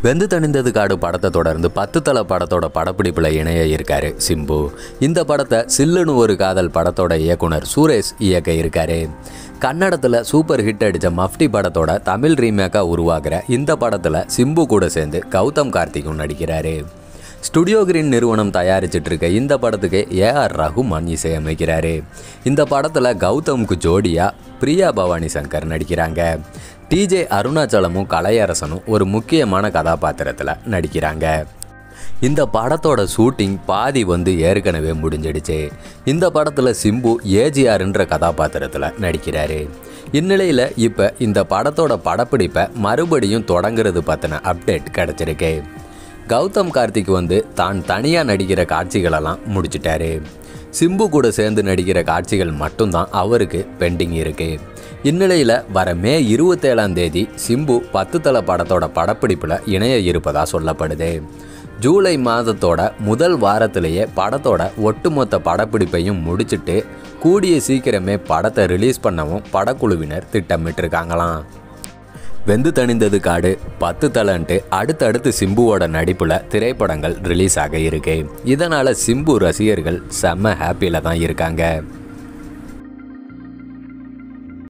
வெந்து தணிந்தது காடு படத்தை தொடர்ந்து பத்து தலை படத்தோட படப்பிடிப்பில் இணைய இருக்காரு சிம்பு இந்த படத்தை சில்லுன்னு ஒரு காதல் படத்தோட இயக்குனர் சுரேஷ் இயக்க இருக்காரு கன்னடத்தில் சூப்பர் ஹிட் அடித்த மஃப்டி படத்தோட தமிழ் ரீமேக்காக உருவாகிற இந்த படத்தில் சிம்பு கூட சேர்ந்து கௌதம் கார்த்திக்கும் நடிக்கிறாரு ஸ்டுடியோ கிரீன் நிறுவனம் தயாரிச்சிட்டு இருக்க இந்த படத்துக்கு ஏஆர் ரகுமான் இசையமைக்கிறாரு இந்த படத்தில் கௌதமுக்கு ஜோடியாக பிரியா பவானி சங்கர் நடிக்கிறாங்க டிஜே அருணாச்சலமும் கலையரசனும் ஒரு முக்கியமான கதாபாத்திரத்தில் நடிக்கிறாங்க இந்த படத்தோட ஷூட்டிங் பாதி வந்து ஏற்கனவே முடிஞ்சிடுச்சு இந்த படத்தில் சிம்பு ஏஜிஆர்ன்ற கதாபாத்திரத்தில் நடிக்கிறாரு இந்நிலையில் இப்போ இந்த படத்தோட படப்பிடிப்பை மறுபடியும் தொடங்குறது பற்றின அப்டேட் கிடச்சிருக்கு கௌதம் கார்த்திக் வந்து தான் தனியாக நடிக்கிற காட்சிகளெல்லாம் முடிச்சிட்டாரு சிம்பு கூட சேர்ந்து நடிக்கிற காட்சிகள் மட்டும்தான் அவருக்கு பெண்டிங் இருக்கு இந்நிலையில் வர மே இருபத்தேழாம் தேதி சிம்பு பத்து தல படத்தோட படப்பிடிப்பில் இணைய இருப்பதா சொல்லப்படுது ஜூலை மாதத்தோட முதல் வாரத்திலேயே படத்தோட ஒட்டுமொத்த படப்பிடிப்பையும் முடிச்சிட்டு கூடிய சீக்கிரமே படத்தை ரிலீஸ் பண்ணவும் படக்குழுவினர் திட்டமிட்டிருக்காங்களாம் வெந்து தணிந்தது காடு பத்து தலன்ட்டு அடுத்தடுத்து சிம்புவோட நடிப்பில் திரைப்படங்கள் ரிலீஸ் ஆக இருக்கு இதனால் சிம்பு ரசிகர்கள் செம்ம ஹாப்பியில் தான் இருக்காங்க